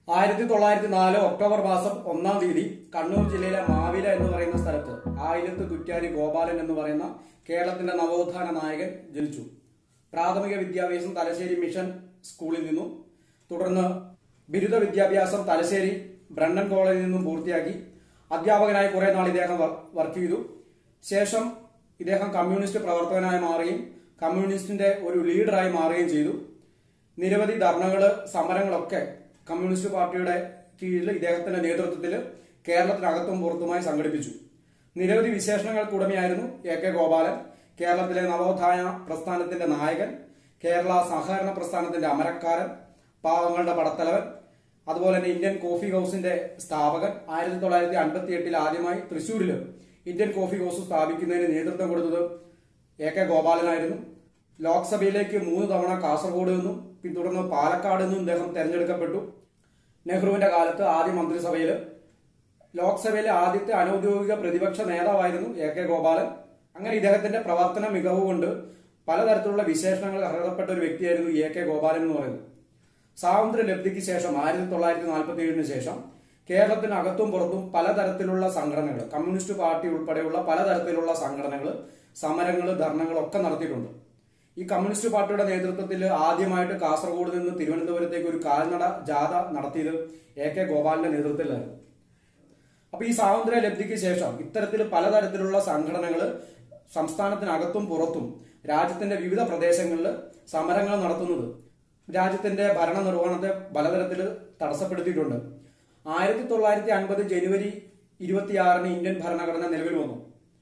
ആയിരത്തി തൊള്ളായിരത്തി നാല് ഒക്ടോബർ മാസം ഒന്നാം തീയതി കണ്ണൂർ ജില്ലയിലെ മാവില എന്ന് പറയുന്ന സ്ഥലത്ത് ആയിരത്ത് കുറ്റ്യാരി ഗോപാലൻ എന്ന് പറയുന്ന കേരളത്തിന്റെ നവോത്ഥാന നായകൻ ജനിച്ചു പ്രാഥമിക വിദ്യാഭ്യാസം തലശ്ശേരി മിഷൻ സ്കൂളിൽ നിന്നും തുടർന്ന് ബിരുദ വിദ്യാഭ്യാസം തലശ്ശേരി ബ്രണ്ടൻ കോളേജിൽ നിന്നും പൂർത്തിയാക്കി അധ്യാപകനായി കുറെ നാൾ ഇദ്ദേഹം വർ- വർക്ക് ചെയ്തു ശേഷം ഇദ്ദേഹം കമ്മ്യൂണിസ്റ്റ് പ്രവർത്തകനായി മാറുകയും കമ്മ്യൂണിസ്റ്റിന്റെ ഒരു ലീഡറായി മാറുകയും ചെയ്തു നിരവധി ധർണകള് സമരങ്ങളൊക്കെ കമ്മ്യൂണിസ്റ്റ് പാർട്ടിയുടെ കീഴിൽ ഇദ്ദേഹത്തിന്റെ നേതൃത്വത്തിൽ കേരളത്തിനകത്തും പുറത്തുമായി സംഘടിപ്പിച്ചു നിരവധി വിശേഷണങ്ങൾക്ക് ഉടമയായിരുന്നു എ കെ ഗോപാലൻ കേരളത്തിലെ നവോത്ഥാന പ്രസ്ഥാനത്തിന്റെ നായകൻ കേരള സഹകരണ പ്രസ്ഥാനത്തിന്റെ അമരക്കാരൻ പാവങ്ങളുടെ പടത്തലവൻ അതുപോലെ തന്നെ ഇന്ത്യൻ കോഫി ഹൗസിന്റെ സ്ഥാപകൻ ആയിരത്തി തൊള്ളായിരത്തി അൻപത്തി എട്ടിൽ ആദ്യമായി തൃശൂരിൽ ഇന്ത്യൻ കോഫി ഹൗസ് സ്ഥാപിക്കുന്നതിന് നേതൃത്വം കൊടുത്തത് എ കെ ഗോപാലനായിരുന്നു ലോക്സഭയിലേക്ക് മൂന്ന് തവണ കാസർഗോഡ് നിന്നും പിന്തുടർന്ന് പാലക്കാട് നിന്നും ഇദ്ദേഹം തെരഞ്ഞെടുക്കപ്പെട്ടു നെഹ്റുവിന്റെ കാലത്ത് ആദ്യ മന്ത്രിസഭയിൽ ലോക്സഭയിലെ ആദ്യത്തെ അനൌദ്യോഗിക പ്രതിപക്ഷ നേതാവായിരുന്നു എ കെ ഗോപാലൻ അങ്ങനെ ഇദ്ദേഹത്തിന്റെ പ്രവർത്തന മികവ് കൊണ്ട് പലതരത്തിലുള്ള വിശേഷണങ്ങൾ അർഹതപ്പെട്ട ഒരു വ്യക്തിയായിരുന്നു എ കെ ഗോപാലൻ എന്ന് പറയുന്നത് സ്വാതന്ത്ര്യ ലബ്ധിക്ക് ശേഷം ആയിരത്തി തൊള്ളായിരത്തി നാൽപ്പത്തി ഏഴിന് ശേഷം കേരളത്തിനകത്തും പുറത്തും പലതരത്തിലുള്ള സംഘടനകൾ കമ്മ്യൂണിസ്റ്റ് പാർട്ടി ഉൾപ്പെടെയുള്ള പലതരത്തിലുള്ള സംഘടനകൾ സമരങ്ങൾ ധർണകൾ ഒക്കെ നടത്തിയിട്ടുണ്ട് ഈ കമ്മ്യൂണിസ്റ്റ് പാർട്ടിയുടെ നേതൃത്വത്തിൽ ആദ്യമായിട്ട് കാസർഗോഡ് നിന്ന് തിരുവനന്തപുരത്തേക്ക് ഒരു കാൽനട ജാഥ നടത്തിയത് എ കെ ഗോപാലിന്റെ നേതൃത്വത്തിലായിരുന്നു അപ്പൊ ഈ സ്വാതന്ത്ര്യ ലബ്ധിക്ക് ശേഷം ഇത്തരത്തിൽ പലതരത്തിലുള്ള സംഘടനകൾ സംസ്ഥാനത്തിനകത്തും പുറത്തും രാജ്യത്തിന്റെ വിവിധ പ്രദേശങ്ങളിൽ സമരങ്ങൾ നടത്തുന്നത് രാജ്യത്തിന്റെ ഭരണ നിർവഹണത്തെ പലതരത്തിൽ തടസ്സപ്പെടുത്തിയിട്ടുണ്ട് ആയിരത്തി തൊള്ളായിരത്തി അൻപത് ജനുവരി ഇരുപത്തിയാറിന് ഇന്ത്യൻ ഭരണഘടന നിലവിൽ വന്നു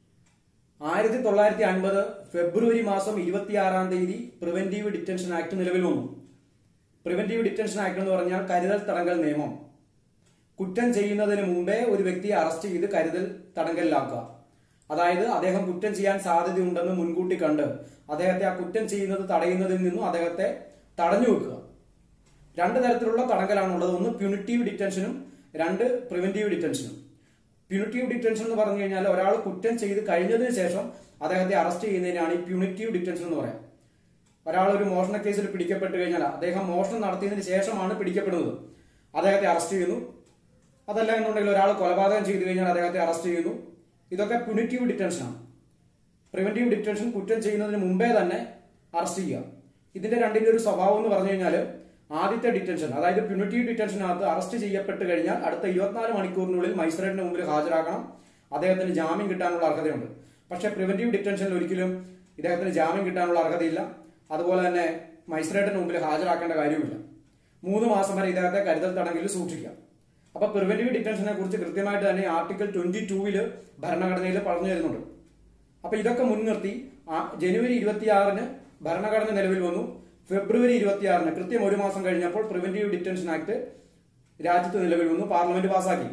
ആയിരത്തി തൊള്ളായിരത്തി അൻപത് ഫെബ്രുവരി മാസം ഇരുപത്തിയാറാം തീയതി പ്രിവെന്റീവ് ഡിറ്റൻഷൻ ആക്ട് നിലവിൽ വന്നു പ്രിവെന്റീവ് ഡിറ്റൻഷൻ ആക്ട് എന്ന് പറഞ്ഞാൽ കരുതൽ തടങ്കൽ നിയമം കുറ്റം ചെയ്യുന്നതിന് മുമ്പേ ഒരു വ്യക്തിയെ അറസ്റ്റ് ചെയ്ത് കരുതൽ തടങ്കലിലാക്കുക അതായത് അദ്ദേഹം കുറ്റം ചെയ്യാൻ സാധ്യതയുണ്ടെന്ന് മുൻകൂട്ടി കണ്ട് അദ്ദേഹത്തെ ആ കുറ്റം ചെയ്യുന്നത് തടയുന്നതിൽ നിന്നും അദ്ദേഹത്തെ തടഞ്ഞു വെക്കുക രണ്ട് തരത്തിലുള്ള തടങ്കലാണുള്ളത് ഒന്ന് പ്യൂണിറ്റീവ് ഡിറ്റൻഷനും രണ്ട് പ്രിവെന്റീവ് ഡിറ്റൻഷനും പ്യൂണിറ്റീവ് ഡിറ്റൻഷൻ എന്ന് പറഞ്ഞു കഴിഞ്ഞാൽ ഒരാൾ കുറ്റം ചെയ്ത് കഴിഞ്ഞതിന് ശേഷം അദ്ദേഹത്തെ അറസ്റ്റ് ചെയ്യുന്നതിനാണ് ഈ പ്യൂണിറ്റീവ് ഡിറ്റൻഷൻ എന്ന് പറയാം ഒരാൾ ഒരു മോഷണ കേസിൽ പിടിക്കപ്പെട്ട് കഴിഞ്ഞാൽ അദ്ദേഹം മോഷണം നടത്തിയതിന് ശേഷമാണ് പിടിക്കപ്പെടുന്നത് അദ്ദേഹത്തെ അറസ്റ്റ് ചെയ്യുന്നു അതല്ല എന്നുണ്ടെങ്കിൽ ഒരാൾ കൊലപാതകം ചെയ്തു കഴിഞ്ഞാൽ അദ്ദേഹത്തെ അറസ്റ്റ് ചെയ്യുന്നു ഇതൊക്കെ പ്യൂണിറ്റീവ് ഡിറ്റൻഷനാണ് പ്രിവെന്റീവ് ഡിറ്റൻഷൻ കുറ്റം ചെയ്യുന്നതിന് മുമ്പേ തന്നെ അറസ്റ്റ് ചെയ്യുക ഇതിന്റെ രണ്ടിന്റെ ഒരു സ്വഭാവം എന്ന് പറഞ്ഞു കഴിഞ്ഞാൽ ആദ്യത്തെ ഡിറ്റൻഷൻ അതായത് പ്യൂണിറ്റീവ് ഡിറ്റൻഷനകത്ത് അറസ്റ്റ് ചെയ്യപ്പെട്ട് കഴിഞ്ഞാൽ അടുത്ത ഇരുപത്തിനാല് മണിക്കൂറിനുള്ളിൽ മജിസ്ട്രേറ്റിന് മുമ്പിൽ ഹാജരാക്കണം അദ്ദേഹത്തിന് ജാമ്യം കിട്ടാനുള്ള അർഹതയുണ്ട് പക്ഷേ പ്രിവെന്റീവ് ഡിറ്റൻഷനിൽ ഒരിക്കലും ഇദ്ദേഹത്തിന് ജാമ്യം കിട്ടാനുള്ള അർഹതയില്ല അതുപോലെ തന്നെ മജിസ്ട്രേറ്റിന് മുമ്പിൽ ഹാജരാക്കേണ്ട കാര്യവുമില്ല മൂന്ന് മാസം വരെ ഇദ്ദേഹത്തെ കരുതൽ തടങ്കിൽ സൂക്ഷിക്കാം അപ്പൊ പ്രിവെന്റീവ് ഡിറ്റൻഷനെ കുറിച്ച് കൃത്യമായിട്ട് തന്നെ ആർട്ടിക്കിൾ ട്വന്റി ടൂവില് ഭരണഘടനയിൽ പറഞ്ഞു തരുന്നുണ്ട് അപ്പൊ ഇതൊക്കെ മുൻനിർത്തി ആ ജനുവരി ഇരുപത്തിയാറിന് ഭരണഘടന നിലവിൽ വന്നു ഫെബ്രുവരി ഇരുപത്തിയാറിന് കൃത്യം ഒരു മാസം കഴിഞ്ഞപ്പോൾ പ്രിവെന്റീവ് ഡിറ്റൻഷൻ ആക്ട് രാജ്യത്ത് നിലവിൽ വന്നു പാർലമെന്റ് പാസാക്കി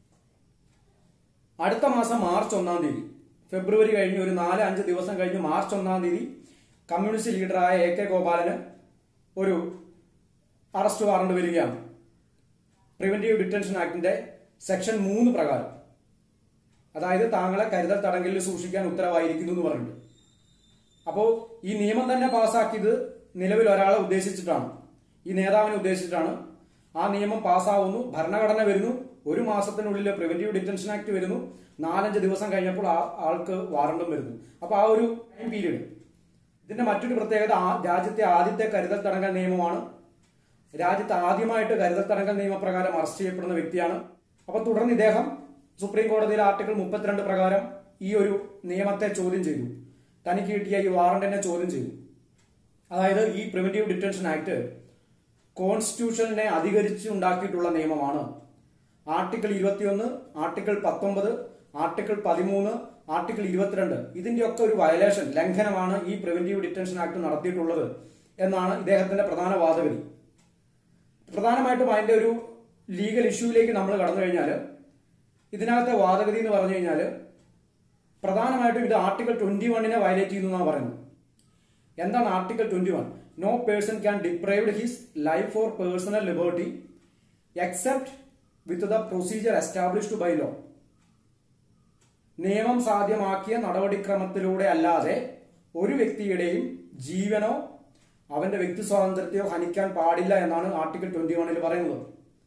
അടുത്ത മാസം മാർച്ച് ഒന്നാം തീയതി ഫെബ്രുവരി കഴിഞ്ഞ് ഒരു നാല് അഞ്ച് ദിവസം കഴിഞ്ഞ് മാർച്ച് ഒന്നാം തീയതി കമ്മ്യൂണിസ്റ്റ് ലീഡറായ എ കെ ഗോപാലന് ഒരു അറസ്റ്റ് വാറണ്ട് വരികയാണ് പ്രിവെന്റീവ് ഡിറ്റൻഷൻ ആക്ടിന്റെ സെക്ഷൻ മൂന്ന് പ്രകാരം അതായത് താങ്കളെ കരുതൽ തടങ്കലിൽ സൂക്ഷിക്കാൻ ഉത്തരവായിരിക്കുന്നു എന്ന് പറഞ്ഞിട്ട് അപ്പോൾ ഈ നിയമം തന്നെ പാസ്സാക്കിയത് നിലവിൽ ഒരാളെ ഉദ്ദേശിച്ചിട്ടാണ് ഈ നേതാവിനെ ഉദ്ദേശിച്ചിട്ടാണ് ആ നിയമം പാസ്സാവുന്നു ഭരണഘടന വരുന്നു ഒരു മാസത്തിനുള്ളിൽ പ്രിവെന്റീവ് ഡിറ്റൻഷൻ ആക്ട് വരുന്നു നാലഞ്ച് ദിവസം കഴിഞ്ഞപ്പോൾ ആ ആൾക്ക് വാറണ്ടും വരുന്നു അപ്പൊ ആ ഒരു ടൈം പീരീഡ് ഇതിന്റെ മറ്റൊരു പ്രത്യേകത ആ രാജ്യത്തെ ആദ്യത്തെ കരുതൽ തടങ്കൽ നിയമമാണ് രാജ്യത്ത് ആദ്യമായിട്ട് കരുതൽ തടങ്കൽ നിയമപ്രകാരം അറസ്റ്റ് ചെയ്യപ്പെടുന്ന വ്യക്തിയാണ് അപ്പൊ തുടർന്ന് ഇദ്ദേഹം സുപ്രീം കോടതിയിൽ ആർട്ടിക്കിൾ മുപ്പത്തിരണ്ട് പ്രകാരം ഈ ഒരു നിയമത്തെ ചോദ്യം ചെയ്തു തനിക്ക് കിട്ടിയ ഈ വാറണ്ടിനെ ചോദ്യം ചെയ്തു അതായത് ഈ പ്രിവെന്റീവ് ഡിറ്റൻഷൻ ആക്ട് കോൺസ്റ്റിറ്റ്യൂഷനെ അധികരിച്ച് ഉണ്ടാക്കിയിട്ടുള്ള നിയമമാണ് ആർട്ടിക്കിൾ ഇരുപത്തിയൊന്ന് ആർട്ടിക്കിൾ പത്തൊമ്പത് ആർട്ടിക്കിൾ പതിമൂന്ന് ആർട്ടിക്കിൾ ഇരുപത്തിരണ്ട് ഇതിന്റെയൊക്കെ ഒരു വയലേഷൻ ലംഘനമാണ് ഈ പ്രിവെന്റീവ് ഡിറ്റൻഷൻ ആക്ട് നടത്തിയിട്ടുള്ളത് എന്നാണ് ഇദ്ദേഹത്തിന്റെ പ്രധാന വാദഗതി പ്രധാനമായിട്ടും അതിന്റെ ഒരു ലീഗൽ ഇഷ്യൂവിലേക്ക് നമ്മൾ കടന്നു കഴിഞ്ഞാൽ ഇതിനകത്തെ വാദഗതി എന്ന് പറഞ്ഞു കഴിഞ്ഞാൽ പ്രധാനമായിട്ടും ഇത് ആർട്ടിക്കിൾ ട്വന്റി വണ്ണിനെ വയലേറ്റ് ചെയ്യുന്നു എന്നാണ് പറയുന്നത് എന്താണ് article twenty one no person can deprived his life for personal liberty except with the procedure established by law നിയമം സാധ്യമാക്കിയ നടപടിക്രമത്തിലൂടെ അല്ലാതെ ഒരു വ്യക്തിയുടെയും ജീവനോ അവന്റെ വ്യക്തി സ്വാതന്ത്ര്യത്തെയോ ഹനിക്കാൻ പാടില്ല എന്നാണ് ആർട്ടിക്കിൾ ട്വന്റി വണ്ണിൽ പറയുന്നത്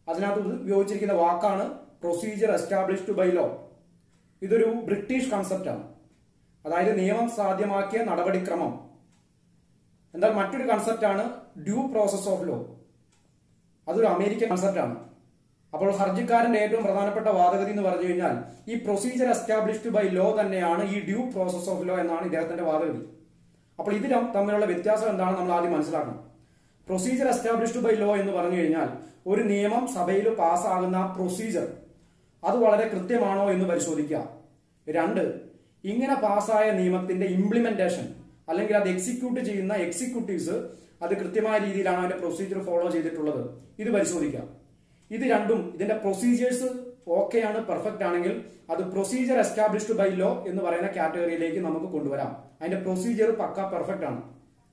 അതിനകത്ത് ഉപയോഗിച്ചിരിക്കുന്ന വാക്കാണ് പ്രൊസീജിയർ എസ്റ്റാബ്ലിഷ്ഡ് ബൈ ലോ ഇതൊരു ബ്രിട്ടീഷ് കൺസെപ്റ്റാണ് അതായത് നിയമം സാധ്യമാക്കിയ നടപടിക്രമം എന്നാൽ മറ്റൊരു കൺസെപ്റ്റാണ് ഡ്യൂ പ്രോസസ് ഓഫ് ലോ അതൊരു അമേരിക്കൻ കൺസെപ്റ്റാണ് അപ്പോൾ ഹർജിക്കാരന്റെ ഏറ്റവും പ്രധാനപ്പെട്ട വാദഗതി എന്ന് പറഞ്ഞു കഴിഞ്ഞാൽ ഈ പ്രൊസീജിയർ എസ്റ്റാബ്ലിഷ്ഡ് ബൈ ലോ തന്നെയാണ് ഈ ഡ്യൂ പ്രോസസ് ഓഫ് ലോ എന്നാണ് ഇദ്ദേഹത്തിന്റെ വാദഗതി അപ്പോൾ ഇത് തമ്മിലുള്ള വ്യത്യാസം എന്താണ് നമ്മൾ ആദ്യം മനസ്സിലാക്കണം പ്രൊസീജിയർ എസ്റ്റാബ്ലിഷ്ഡ് ബൈ ലോ എന്ന് പറഞ്ഞു കഴിഞ്ഞാൽ ഒരു നിയമം സഭയിൽ പാസ്സാകുന്ന പ്രൊസീജിയർ അത് വളരെ കൃത്യമാണോ എന്ന് പരിശോധിക്കുക രണ്ട് ഇങ്ങനെ പാസ്സായ നിയമത്തിന്റെ ഇംപ്ലിമെന്റേഷൻ അല്ലെങ്കിൽ അത് എക്സിക്യൂട്ട് ചെയ്യുന്ന എക്സിക്യൂട്ടീവ്സ് അത് കൃത്യമായ രീതിയിലാണ് അതിന്റെ പ്രൊസീജിയർ ഫോളോ ചെയ്തിട്ടുള്ളത് ഇത് പരിശോധിക്കാം ഇത് രണ്ടും ഇതിന്റെ പ്രൊസീജിയേഴ്സ് ഓക്കെ ആണ് പെർഫെക്റ്റ് ആണെങ്കിൽ അത് പ്രൊസീജിയർ എസ്റ്റാബ്ലിഷ്ഡ് ബൈ ലോ എന്ന് പറയുന്ന കാറ്റഗറിയിലേക്ക് നമുക്ക് കൊണ്ടുവരാം അതിന്റെ പ്രൊസീജിയർ പക്ക പെർഫെക്റ്റ് ആണ്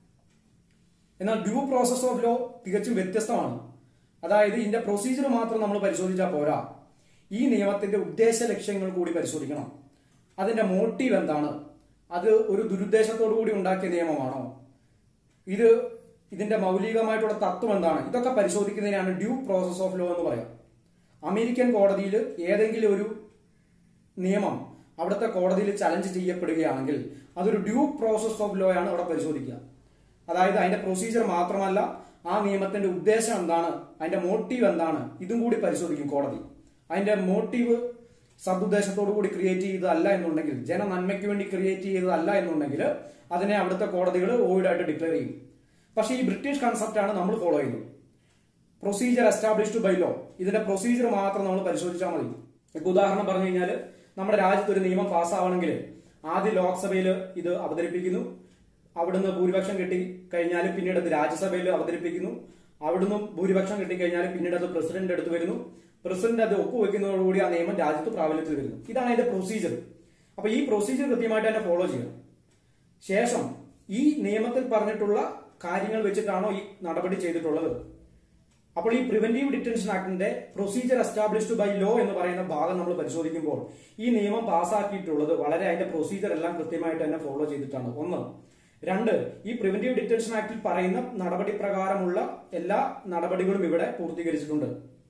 എന്നാൽ ഡ്യൂ പ്രോസസ് ഓഫ് ലോ തികച്ചും വ്യത്യസ്തമാണ് അതായത് ഇതിന്റെ പ്രൊസീജിയർ മാത്രം നമ്മൾ പരിശോധിച്ചാൽ പോരാ ഈ നിയമത്തിന്റെ ഉദ്ദേശ ലക്ഷ്യങ്ങൾ കൂടി പരിശോധിക്കണം അതിന്റെ മോട്ടീവ് എന്താണ് അത് ഒരു ദുരുദ്ദേശത്തോടു കൂടി ഉണ്ടാക്കിയ നിയമമാണോ ഇത് ഇതിന്റെ മൗലികമായിട്ടുള്ള തത്വം എന്താണ് ഇതൊക്കെ പരിശോധിക്കുന്നതിനാണ് ഡ്യൂ പ്രോസസ് ഓഫ് ലോ എന്ന് പറയാം അമേരിക്കൻ കോടതിയിൽ ഏതെങ്കിലും ഒരു നിയമം അവിടുത്തെ കോടതിയിൽ ചലഞ്ച് ചെയ്യപ്പെടുകയാണെങ്കിൽ അതൊരു ഡ്യൂ പ്രോസസ് ഓഫ് ലോ ആണ് അവിടെ പരിശോധിക്കുക അതായത് അതിന്റെ പ്രൊസീജിയർ മാത്രമല്ല ആ നിയമത്തിന്റെ ഉദ്ദേശം എന്താണ് അതിന്റെ മോട്ടീവ് എന്താണ് ഇതും കൂടി പരിശോധിക്കും കോടതി അതിന്റെ മോട്ടീവ് സതുദ്ദേശത്തോടു കൂടി ക്രിയേറ്റ് ചെയ്തതല്ല എന്നുണ്ടെങ്കിൽ ജന നന്മയ്ക്ക് വേണ്ടി ക്രിയേറ്റ് ചെയ്തതല്ല എന്നുണ്ടെങ്കിൽ അതിനെ അവിടുത്തെ കോടതികൾ ഓയിഡായിട്ട് ഡിക്ലെയർ ചെയ്യും പക്ഷേ ഈ ബ്രിട്ടീഷ് കൺസെപ്റ്റ് ആണ് നമ്മൾ ഫോളോ ചെയ്യുന്നത് പ്രൊസീജിയർ എസ്റ്റാബ്ലിഷ്ഡ് ബൈ ലോ ഇതിന്റെ പ്രൊസീജിയർ മാത്രം നമ്മൾ പരിശോധിച്ചാൽ മതി ഇപ്പൊ ഉദാഹരണം പറഞ്ഞു കഴിഞ്ഞാൽ നമ്മുടെ രാജ്യത്ത് ഒരു നിയമം പാസ്സാവണമെങ്കിൽ ആദ്യം ലോക്സഭയിൽ ഇത് അവതരിപ്പിക്കുന്നു അവിടുന്ന് ഭൂരിപക്ഷം കിട്ടി കഴിഞ്ഞാൽ പിന്നീട് അത് രാജ്യസഭയിൽ അവതരിപ്പിക്കുന്നു അവിടുന്ന് ഭൂരിപക്ഷം കിട്ടിക്കഴിഞ്ഞാൽ പിന്നീട് അത് പ്രസിഡന്റ് എടുത്തു വരുന്നു പ്രസിഡന്റ് അത് ഒപ്പുവെക്കുന്നതോടുകൂടി ആ നിയമം രാജ്യത്ത് പ്രാബല്യത്തിൽ വരുന്നു ഇതാണ് അതിന്റെ പ്രൊസീജിയർ അപ്പൊ ഈ പ്രൊസീജിയർ കൃത്യമായിട്ട് തന്നെ ഫോളോ ചെയ്യണം ശേഷം ഈ നിയമത്തിൽ പറഞ്ഞിട്ടുള്ള കാര്യങ്ങൾ വെച്ചിട്ടാണോ ഈ നടപടി ചെയ്തിട്ടുള്ളത് അപ്പോൾ ഈ പ്രിവെന്റീവ് ഡിറ്റൻഷൻ ആക്ടിന്റെ പ്രൊസീജിയർ എസ്റ്റാബ്ലിഷ്ഡ് ബൈ ലോ എന്ന് പറയുന്ന ഭാഗം നമ്മൾ പരിശോധിക്കുമ്പോൾ ഈ നിയമം പാസ്സാക്കിയിട്ടുള്ളത് വളരെ അതിന്റെ പ്രൊസീജിയർ എല്ലാം കൃത്യമായിട്ട് തന്നെ ഫോളോ ചെയ്തിട്ടാണ് ഒന്ന് രണ്ട് ഈ പ്രിവെന്റീവ് ഡിറ്റൻഷൻ ആക്ടിൽ പറയുന്ന നടപടി പ്രകാരമുള്ള എല്ലാ നടപടികളും ഇവിടെ പൂർത്തീകരിച്ചിട്ടുണ്ട്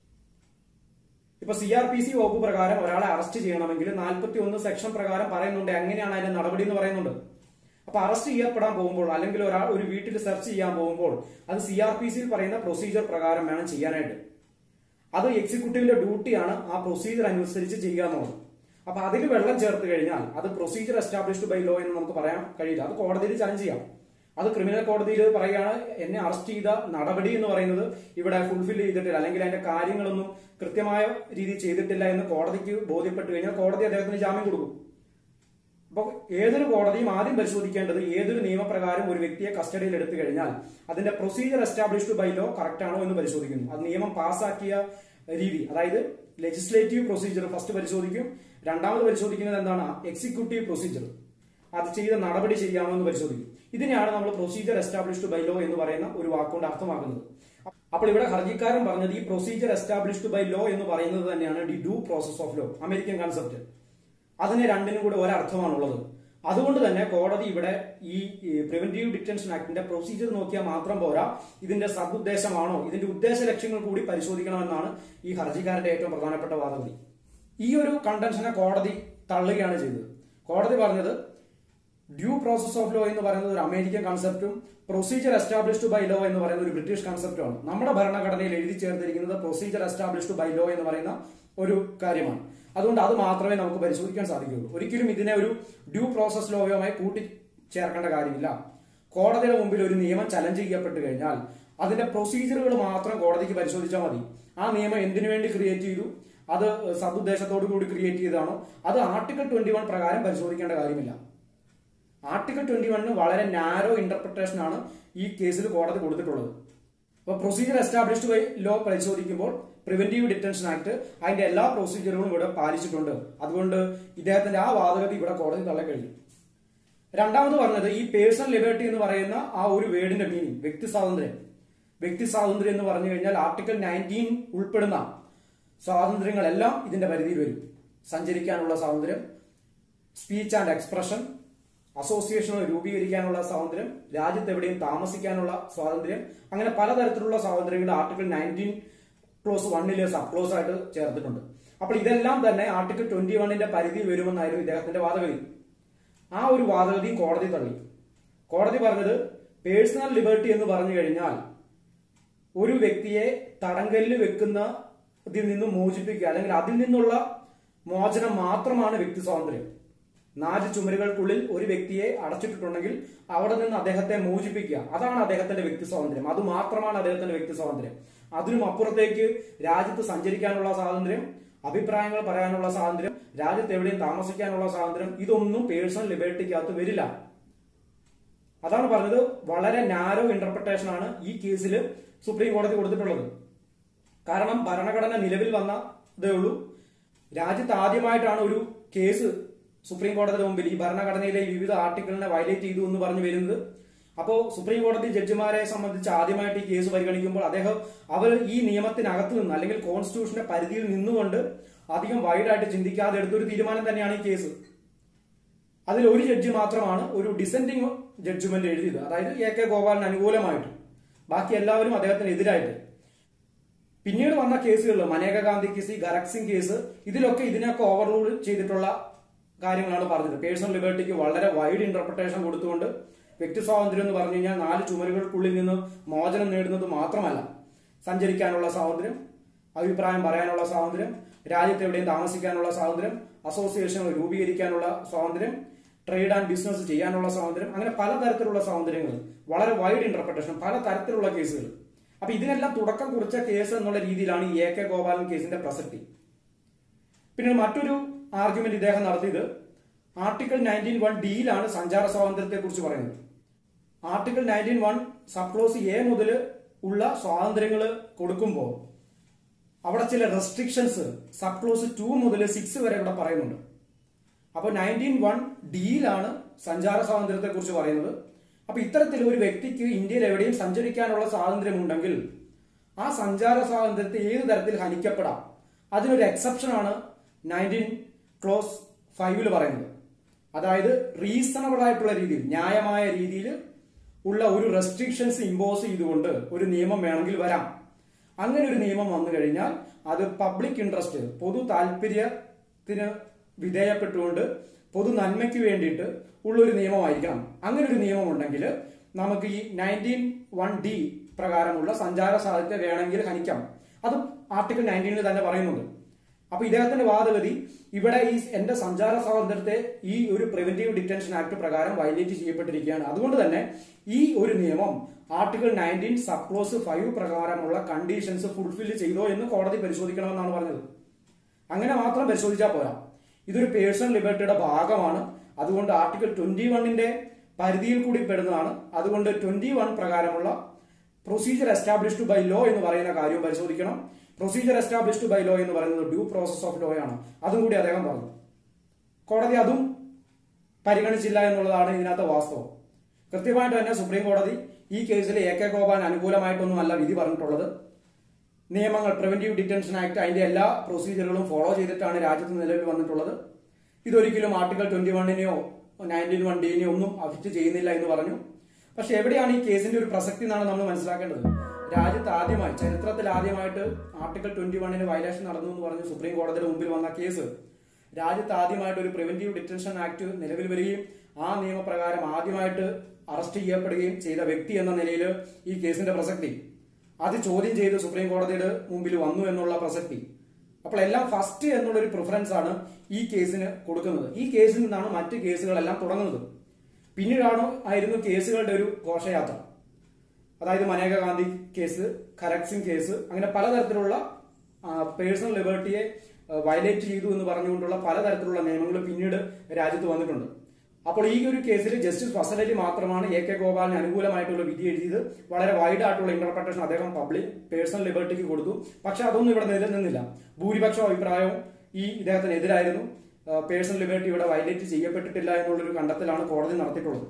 ഇപ്പൊ സി ആർ പി സി വകുപ്പ് പ്രകാരം ഒരാളെ അറസ്റ്റ് ചെയ്യണമെങ്കിൽ നാൽപ്പത്തി ഒന്ന് സെക്ഷൻ പ്രകാരം പറയുന്നുണ്ട് എങ്ങനെയാണ് അതിന്റെ നടപടി എന്ന് പറയുന്നുണ്ട് അപ്പൊ അറസ്റ്റ് ചെയ്യപ്പെടാൻ പോകുമ്പോൾ അല്ലെങ്കിൽ ഒരാൾ ഒരു വീട്ടിൽ സെർച്ച് ചെയ്യാൻ പോകുമ്പോൾ അത് സി ആർ പി സിയിൽ പറയുന്ന പ്രൊസീജിയർ പ്രകാരം വേണം ചെയ്യാനായിട്ട് അത് എക്സിക്യൂട്ടീവിന്റെ ഡ്യൂട്ടിയാണ് ആ പ്രൊസീജിയർ അനുസരിച്ച് ചെയ്യുക എന്നുള്ളത് അപ്പൊ അതിൽ വെള്ളം ചേർത്ത് കഴിഞ്ഞാൽ അത് പ്രൊസീജിയർ എസ്റ്റാബ്ലിഷ്ഡ് ബൈ ലോ എന്ന് നമുക്ക് പറയാൻ കഴിയില്ല അത് കോടതിയിൽ ചലഞ്ച് ചെയ്യാം അത് ക്രിമിനൽ കോടതിയിൽ പറയുകയാണ് എന്നെ അറസ്റ്റ് ചെയ്ത നടപടി എന്ന് പറയുന്നത് ഇവിടെ ഫുൾഫിൽ ചെയ്തിട്ടില്ല അല്ലെങ്കിൽ അതിന്റെ കാര്യങ്ങളൊന്നും കൃത്യമായ രീതിയിൽ ചെയ്തിട്ടില്ല എന്ന് കോടതിക്ക് ബോധ്യപ്പെട്ട് കഴിഞ്ഞാൽ കോടതി അദ്ദേഹത്തിന് ജാമ്യം കൊടുക്കും അപ്പോൾ ഏതൊരു കോടതിയും ആദ്യം പരിശോധിക്കേണ്ടത് ഏതൊരു നിയമപ്രകാരം ഒരു വ്യക്തിയെ കസ്റ്റഡിയിൽ എടുത്തു കഴിഞ്ഞാൽ അതിന്റെ procedure established by law correct ആണോ എന്ന് പരിശോധിക്കുന്നു അത് നിയമം പാസ്സാക്കിയ രീതി അതായത് ലെജിസ്ലേറ്റീവ് പ്രൊസീജിയർ ഫസ്റ്റ് പരിശോധിക്കും രണ്ടാമത് പരിശോധിക്കുന്നത് എന്താണ് എക്സിക്യൂട്ടീവ് പ്രൊസീജിയർ അത് ചെയ്ത നടപടി ശരിയാണോ എന്ന് പരിശോധിക്കും ഇതിനെയാണ് നമ്മൾ പ്രൊസീജിയർ എസ്റ്റാബ്ലിഷ്ഡ് ബൈ ലോ എന്ന് പറയുന്ന ഒരു വാക്കുകൊണ്ട് അർത്ഥമാക്കുന്നത് അപ്പോൾ ഇവിടെ ഹർജിക്കാരൻ പറഞ്ഞത് ഈ പ്രൊസീജിയർ എസ്റ്റാബ്ലിഷ്ഡ് ബൈ ലോ എന്ന് പറയുന്നത് തന്നെയാണ് the due process of law American concept അതിന് രണ്ടിനും കൂടെ ഒരർത്ഥമാണുള്ളത് അതുകൊണ്ട് തന്നെ കോടതി ഇവിടെ ഈ പ്രിവെന്റീവ് ഡിറ്റൻഷൻ ആക്ടിന്റെ പ്രൊസീജിയർ നോക്കിയാൽ മാത്രം പോരാ ഇതിന്റെ സദുദ്ദേശമാണോ ഇതിന്റെ ഉദ്ദേശ ലക്ഷ്യങ്ങൾ കൂടി പരിശോധിക്കണമെന്നാണ് ഈ ഹർജിക്കാരന്റെ ഏറ്റവും പ്രധാനപ്പെട്ട വാദഗതി ഈ ഒരു കണ്ടൻഷനെ കോടതി തള്ളുകയാണ് ചെയ്തത് കോടതി പറഞ്ഞത് ഡ്യൂ പ്രോസസ് ഓഫ് ലോ എന്ന് പറയുന്നത് ഒരു അമേരിക്കൻ കൺസെപ്റ്റും പ്രൊസീജിയർ എസ്റ്റാബ്ലിഷ്ഡ് ബൈ ലോ എന്ന് പറയുന്ന ഒരു ബ്രിട്ടീഷ് കൺസെപ്റ്റുമാണ് നമ്മുടെ ഭരണഘടനയിൽ എഴുതി ചേർത്തിരിക്കുന്നത് പ്രൊസീജിയർ എസ്റ്റാബ്ലിഷ്ഡ് ബൈ ലോ എന്ന് പറയുന്ന ഒരു കാര്യമാണ് അതുകൊണ്ട് അത് മാത്രമേ നമുക്ക് പരിശോധിക്കാൻ സാധിക്കുകയുള്ളൂ ഒരിക്കലും ഇതിനെ ഒരു ഡ്യൂ പ്രോസസ് ലോയുമായി കൂട്ടിച്ചേർക്കേണ്ട കാര്യമില്ല കോടതിയുടെ മുമ്പിൽ ഒരു നിയമം ചലഞ്ച് ചെയ്യപ്പെട്ട് കഴിഞ്ഞാൽ അതിന്റെ പ്രൊസീജിയറുകൾ മാത്രം കോടതിക്ക് പരിശോധിച്ചാൽ മതി ആ നിയമം എന്തിനു വേണ്ടി ക്രിയേറ്റ് ചെയ്തു അത് സതുദ്ദേശത്തോടു കൂടി ക്രിയേറ്റ് ചെയ്തതാണോ അത് ആർട്ടിക്കിൾ ട്വന്റി വൺ പ്രകാരം പരിശോധിക്കേണ്ട കാര്യമില്ല ആർട്ടിക്കിൾ ട്വന്റി വണ്ണിന് വളരെ നാരോ ഇന്റർപ്രിട്ടേഷൻ ആണ് ഈ കേസിൽ കോടതി കൊടുത്തിട്ടുള്ളത് അപ്പോൾ പ്രൊസീജിയർ എസ്റ്റാബ്ലിഷ്ഡ് ബൈ ലോ പരിശോധിക്കുമ്പോൾ പ്രിവെന്റീവ് ഡിറ്റൻഷൻ ആക്ട് അതിന്റെ എല്ലാ പ്രൊസീജിയറുകളും ഇവിടെ പാലിച്ചിട്ടുണ്ട് അതുകൊണ്ട് ഇദ്ദേഹത്തിന്റെ ആ വാദഗതി ഇവിടെ കോടതി തള്ളിക്കഴിഞ്ഞു രണ്ടാമത് പറഞ്ഞത് ഈ പേഴ്സണൽ ലിബർട്ടി എന്ന് പറയുന്ന ആ ഒരു വേർഡിന്റെ മീനിങ് വ്യക്തി സ്വാതന്ത്ര്യം വ്യക്തി സ്വാതന്ത്ര്യം എന്ന് പറഞ്ഞു കഴിഞ്ഞാൽ ആർട്ടിക്കിൾ നയൻറ്റീൻ ഉൾപ്പെടുന്ന സ്വാതന്ത്ര്യങ്ങളെല്ലാം ഇതിന്റെ പരിധിയിൽ വരും സഞ്ചരിക്കാനുള്ള സ്വാതന്ത്ര്യം സ്പീച്ച് ആൻഡ് എക്സ്പ്രഷൻ അസോസിയേഷനുകൾ രൂപീകരിക്കാനുള്ള സ്വാതന്ത്ര്യം രാജ്യത്ത് എവിടെയും താമസിക്കാനുള്ള സ്വാതന്ത്ര്യം അങ്ങനെ പലതരത്തിലുള്ള സ്വാതന്ത്ര്യങ്ങൾ ആർട്ടിക്കിൾ നയൻറ്റീൻ ക്ലോസ് വണ്ണില് സബ് ക്ലോസ് ആയിട്ട് ചേർത്തിട്ടുണ്ട് അപ്പോൾ ഇതെല്ലാം തന്നെ ആർട്ടിക്കിൾ ട്വന്റി വണ്ണിന്റെ പരിധി വരുമെന്നായിരുന്നു ഇദ്ദേഹത്തിന്റെ വാദഗതി ആ ഒരു വാദഗതി കോടതി തള്ളി കോടതി പറഞ്ഞത് പേഴ്സണൽ ലിബർട്ടി എന്ന് പറഞ്ഞു കഴിഞ്ഞാൽ ഒരു വ്യക്തിയെ തടങ്കലിൽ വെക്കുന്ന ഇതിൽ നിന്നും മോചിപ്പിക്കുക അല്ലെങ്കിൽ അതിൽ നിന്നുള്ള മോചനം മാത്രമാണ് വ്യക്തി സ്വാതന്ത്ര്യം നാല് ചുമരുകൾക്കുള്ളിൽ ഒരു വ്യക്തിയെ അടച്ചിട്ടിട്ടുണ്ടെങ്കിൽ അവിടെ നിന്ന് അദ്ദേഹത്തെ മോചിപ്പിക്കുക അതാണ് അദ്ദേഹത്തിന്റെ വ്യക്തി സ്വാതന്ത്ര്യം അത് മാത്രമാണ് അദ്ദേഹത്തിന്റെ വ്യക്തി സ്വാതന്ത്ര്യം അതിനും അപ്പുറത്തേക്ക് രാജ്യത്ത് സഞ്ചരിക്കാനുള്ള സ്വാതന്ത്ര്യം അഭിപ്രായങ്ങൾ പറയാനുള്ള സ്വാതന്ത്ര്യം രാജ്യത്ത് എവിടെയും താമസിക്കാനുള്ള സ്വാതന്ത്ര്യം ഇതൊന്നും പേഴ്സണൽ ലിബർട്ടിക്കകത്ത് വരില്ല അതാണ് പറഞ്ഞത് വളരെ നാരോ ഇന്റർപ്രിട്ടേഷൻ ആണ് ഈ കേസിൽ സുപ്രീം കോടതി കൊടുത്തിട്ടുള്ളത് കാരണം ഭരണഘടന നിലവിൽ വന്നതേ ഉള്ളൂ രാജ്യത്ത് ആദ്യമായിട്ടാണ് ഒരു കേസ് സുപ്രീം കോടതിയുടെ മുമ്പിൽ ഈ ഭരണഘടനയിലെ ഈ വിവിധ ആർട്ടിക്കിളിനെ വയലേറ്റ് ചെയ്തു എന്ന് പറഞ്ഞു വരുന്നത് അപ്പോൾ സുപ്രീം കോടതി ജഡ്ജിമാരെ സംബന്ധിച്ച് ആദ്യമായിട്ട് ഈ കേസ് പരിഗണിക്കുമ്പോൾ അദ്ദേഹം അവർ ഈ നിയമത്തിനകത്ത് നിന്ന് അല്ലെങ്കിൽ കോൺസ്റ്റിറ്റ്യൂഷന്റെ പരിധിയിൽ നിന്നുകൊണ്ട് അധികം വൈഡായിട്ട് ചിന്തിക്കാതെ എടുത്തൊരു തീരുമാനം തന്നെയാണ് ഈ കേസ് അതിൽ ഒരു ജഡ്ജി മാത്രമാണ് ഒരു ഡിസെൻഡിങ് ജഡ്ജ്മെന്റ് എഴുതിയത് അതായത് എ കെ ഗോപാലിന് അനുകൂലമായിട്ട് ബാക്കി എല്ലാവരും അദ്ദേഹത്തിന് എതിരായിട്ട് പിന്നീട് വന്ന കേസുകളിൽ മനേക ഗാന്ധി കേസ് ഗരക് സിംഗ് കേസ് ഇതിലൊക്കെ ഇതിനൊക്കെ ഓവർറൂൾ ചെയ്തിട്ടുള്ള കാര്യങ്ങളാണ് പറഞ്ഞത് പേഴ്സണൽ ലിബർട്ടിക്ക് വളരെ വൈഡ് ഇന്റർപ്രിട്ടേഷൻ കൊടുത്തുകൊണ്ട് വ്യക്തി സ്വാതന്ത്ര്യം എന്ന് പറഞ്ഞു കഴിഞ്ഞാൽ നാല് ചുമരുകൾക്കുള്ളിൽ നിന്ന് മോചനം നേടുന്നത് മാത്രമല്ല സഞ്ചരിക്കാനുള്ള സ്വാതന്ത്ര്യം അഭിപ്രായം പറയാനുള്ള സ്വാതന്ത്ര്യം രാജ്യത്ത് എവിടെയും താമസിക്കാനുള്ള സ്വാതന്ത്ര്യം അസോസിയേഷനുകൾ രൂപീകരിക്കാനുള്ള സ്വാതന്ത്ര്യം ട്രേഡ് ആൻഡ് ബിസിനസ് ചെയ്യാനുള്ള സ്വാതന്ത്ര്യം അങ്ങനെ പലതരത്തിലുള്ള സ്വാതന്ത്ര്യങ്ങൾ വളരെ വൈഡ് ഇന്റർപ്രിട്ടേഷൻ പല തരത്തിലുള്ള കേസുകൾ അപ്പൊ ഇതിനെല്ലാം തുടക്കം കുറിച്ച കേസ് എന്നുള്ള രീതിയിലാണ് ഈ എ കെ ഗോപാലൻ കേസിന്റെ പ്രസക്തി പിന്നെ മറ്റൊരു ആർഗ്യുമെന്റ് ഇദ്ദേഹം നടത്തിയത് ആർട്ടിക്കിൾ നയൻറ്റീൻ വൺ ഡിയിലാണ് സഞ്ചാര സ്വാതന്ത്ര്യത്തെ കുറിച്ച് പറയുന്നത് article nineteen one sub clause A മുതൽ ഉള്ള സ്വാതന്ത്ര്യങ്ങൾ കൊടുക്കുമ്പോൾ അവിടെ ചില റെസ്ട്രിക്ഷൻസ് സബ് ക്ലോസ് ടു മുതൽ സിക്സ് വരെ ഇവിടെ പറയുന്നുണ്ട് അപ്പോൾ നയൻറ്റീൻ വൺ ഡിയിലാണ് സഞ്ചാര സ്വാതന്ത്ര്യത്തെ കുറിച്ച് പറയുന്നത് അപ്പൊ ഇത്തരത്തിൽ ഒരു വ്യക്തിക്ക് ഇന്ത്യയിൽ എവിടെയും സഞ്ചരിക്കാനുള്ള സ്വാതന്ത്ര്യമുണ്ടെങ്കിൽ ആ സഞ്ചാര സ്വാതന്ത്ര്യത്തെ ഏത് തരത്തിൽ ഹനിക്കപ്പെടാം അതിനൊരു എക്സെപ്ഷൻ ആണ് നയൻറ്റീൻ ക്ലോസ് ഫൈവില് പറയുന്നത് അതായത് റീസണബിൾ ആയിട്ടുള്ള രീതിയിൽ ന്യായമായ രീതിയിൽ ഉള്ള ഒരു റെസ്ട്രിക്ഷൻസ് ഇമ്പോസ് ചെയ്തുകൊണ്ട് ഒരു നിയമം വേണമെങ്കിൽ വരാം അങ്ങനെ ഒരു നിയമം വന്നു കഴിഞ്ഞാൽ അത് പബ്ലിക് ഇൻട്രസ്റ്റ് പൊതു താല്പര്യത്തിന് വിധേയപ്പെട്ടുകൊണ്ട് പൊതു നന്മയ്ക്ക് വേണ്ടിയിട്ട് ഉള്ള ഒരു നിയമമായിരിക്കണം അങ്ങനെ ഒരു നിയമം ഉണ്ടെങ്കിൽ നമുക്ക് ഈ നയൻറ്റീൻ വൺ ഡി പ്രകാരമുള്ള സഞ്ചാര സാധ്യത വേണമെങ്കിൽ ഹനിക്കാം അത് ആർട്ടിക്കിൾ നയൻറ്റീനിൽ തന്നെ പറയുന്നുണ്ട് അപ്പൊ ഇദ്ദേഹത്തിന്റെ വാദഗതി ഇവിടെ ഈ എന്റെ സഞ്ചാര സ്വാതന്ത്ര്യത്തെ ഈ ഒരു പ്രിവെന്റീവ് ഡിറ്റൻഷൻ ആക്ട് പ്രകാരം വയലേറ്റ് ചെയ്യപ്പെട്ടിരിക്കുകയാണ് അതുകൊണ്ട് തന്നെ ഈ ഒരു നിയമം article nineteen sub clause five പ്രകാരമുള്ള കണ്ടീഷൻസ് ഫുൾഫിൽ ചെയ്തോ എന്ന് കോടതി പരിശോധിക്കണമെന്നാണ് പറഞ്ഞത് അങ്ങനെ മാത്രം പരിശോധിച്ചാൽ പോരാ ഇതൊരു പേഴ്സണൽ ലിബർട്ടിയുടെ ഭാഗമാണ് അതുകൊണ്ട് ആർട്ടിക്കിൾ ട്വന്റി വണ്ണിന്റെ പരിധിയിൽ കൂടി പെടുന്നതാണ് അതുകൊണ്ട് ട്വന്റി വൺ പ്രകാരമുള്ള പ്രൊസീജിയർ എസ്റ്റാബ്ലിഷ്ഡ് ബൈ ലോ എന്ന് പറയുന്ന കാര്യവും പരിശോധിക്കണം പ്രൊസീജിയർ എസ്റ്റാബ്ലിഷ്ഡ് ബൈ ലോ എന്ന് പറയുന്നത് ഡ്യൂ പ്രോസസ് ഓഫ് ലോ ആണ് അതും കൂടി അദ്ദേഹം പറഞ്ഞു കോടതി അതും പരിഗണിച്ചില്ല എന്നുള്ളതാണ് ഇതിനകത്ത് വാസ്തവം കൃത്യമായിട്ട് തന്നെ സുപ്രീം കോടതി ഈ കേസിൽ എ കെ ഗോപാൽ അനുകൂലമായിട്ടൊന്നും അല്ല വിധി പറഞ്ഞിട്ടുള്ളത് നിയമങ്ങൾ പ്രിവന്റീവ് ഡിറ്റൻഷൻ ആക്ട് അതിന്റെ എല്ലാ പ്രൊസീജിയറുകളും ഫോളോ ചെയ്തിട്ടാണ് രാജ്യത്ത് നിലവിൽ വന്നിട്ടുള്ളത് ഇതൊരിക്കലും ആർട്ടിക്കിൾ ട്വന്റി വണ്ണിനെയോ നയൻറ്റീൻ വൺ ഡിനെയോ ഒന്നും അഫക്റ്റ് ചെയ്യുന്നില്ല എന്ന് പറഞ്ഞു പക്ഷെ എവിടെയാണ് ഈ കേസിന്റെ ഒരു പ്രസക്തി എന്നാണ് നമ്മൾ മനസ്സിലാക്കേണ്ടത് രാജ്യത്ത് ആദ്യമായി ചരിത്രത്തിൽ ആദ്യമായിട്ട് ആർട്ടിക്കിൾ ട്വന്റി വണ്ണിന് വയലേഷൻ നടന്നു എന്ന് പറഞ്ഞ് സുപ്രീം കോടതിയുടെ മുമ്പിൽ വന്ന കേസ് രാജ്യത്ത് ആദ്യമായിട്ട് ഒരു പ്രിവന്റീവ് ഡിറ്റൻഷൻ ആക്ട് നിലവിൽ വരികയും ആ നിയമപ്രകാരം ആദ്യമായിട്ട് അറസ്റ്റ് ചെയ്യപ്പെടുകയും ചെയ്ത വ്യക്തി എന്ന നിലയിൽ ഈ കേസിന്റെ പ്രസക്തി അത് ചോദ്യം ചെയ്ത് സുപ്രീം കോടതിയുടെ മുമ്പിൽ വന്നു എന്നുള്ള പ്രസക്തി അപ്പോൾ എല്ലാം ഫസ്റ്റ് എന്നുള്ളൊരു പ്രിഫറൻസ് ആണ് ഈ കേസിന് കൊടുക്കുന്നത് ഈ കേസിൽ നിന്നാണ് മറ്റ് കേസുകളെല്ലാം തുടങ്ങുന്നത് പിന്നീടാണ് ആയിരുന്നു കേസുകളുടെ ഒരു ഘോഷയാത്ര അതായത് മനേക ഗാന്ധി കേസ് ഖരക് സിംഗ് കേസ് അങ്ങനെ പലതരത്തിലുള്ള പേഴ്സണൽ ലിബർട്ടിയെ വയലേറ്റ് ചെയ്തു എന്ന് പറഞ്ഞുകൊണ്ടുള്ള പലതരത്തിലുള്ള നിയമങ്ങൾ പിന്നീട് രാജ്യത്ത് വന്നിട്ടുണ്ട് അപ്പോൾ ഈ ഒരു കേസിൽ ജസ്റ്റിസ് ഫസലലി മാത്രമാണ് എ കെ ഗോപാലിന് അനുകൂലമായിട്ടുള്ള വിധി എഴുതിയത് വളരെ വൈഡ് ആയിട്ടുള്ള ഇന്റർപ്രിട്ടേഷൻ അദ്ദേഹം പബ്ലിക് പേഴ്സണൽ ലിബർട്ടിക്ക് കൊടുത്തു പക്ഷെ അതൊന്നും ഇവിടെ നിലനിന്നില്ല ഭൂരിപക്ഷം അഭിപ്രായവും ഈ ഇദ്ദേഹത്തിന് എതിരായിരുന്നു പേഴ്സണൽ ലിബർട്ടി ഇവിടെ വയലേറ്റ് ചെയ്യപ്പെട്ടിട്ടില്ല എന്നുള്ളൊരു കണ്ടെത്തലാണ് കോടതി നടത്തിയിട്ടുള്ളത്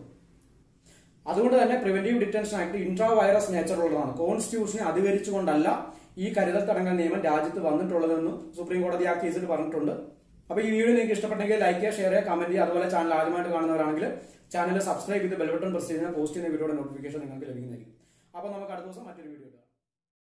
അതുകൊണ്ട് തന്നെ preventive detention act intra vires nature ഉള്ളതാണ് കോൺസ്റ്റിറ്റ്യൂഷനെ അധികരിച്ചുകൊണ്ടല്ല ഈ കരുതൽ തടങ്കൽ നിയമം രാജ്യത്ത് വന്നിട്ടുള്ളതെന്ന് സുപ്രീം കോടതി ആ കേസിൽ പറഞ്ഞിട്ടുണ്ട് അപ്പൊ ഈ വീഡിയോ നിങ്ങൾക്ക് ഇഷ്ടപ്പെട്ടെങ്കിൽ ലൈക്ക് ചെയ്യുക ഷെയർ ചെയ്യുക കമന്റ് ചെയ്യുക അതുപോലെ ചാനൽ ആദ്യമായിട്ട് കാണുന്നവരാണെങ്കിൽ ചാനൽ സബ്സ്ക്രൈബ് ചെയ്ത് ബെൽബട്ടൺ പ്രസ് ചെയ്യുന്ന പോസ്റ്റ് ചെയ്യുന്ന വീഡിയോയുടെ നോട്ടിഫിക്കേഷൻ നിങ്ങൾക്ക് ലഭിക്കുന്നതായിരിക്കും അപ്പൊ നമുക്ക് അടുത്ത ദിവസം മറ്റൊരു വീഡിയോ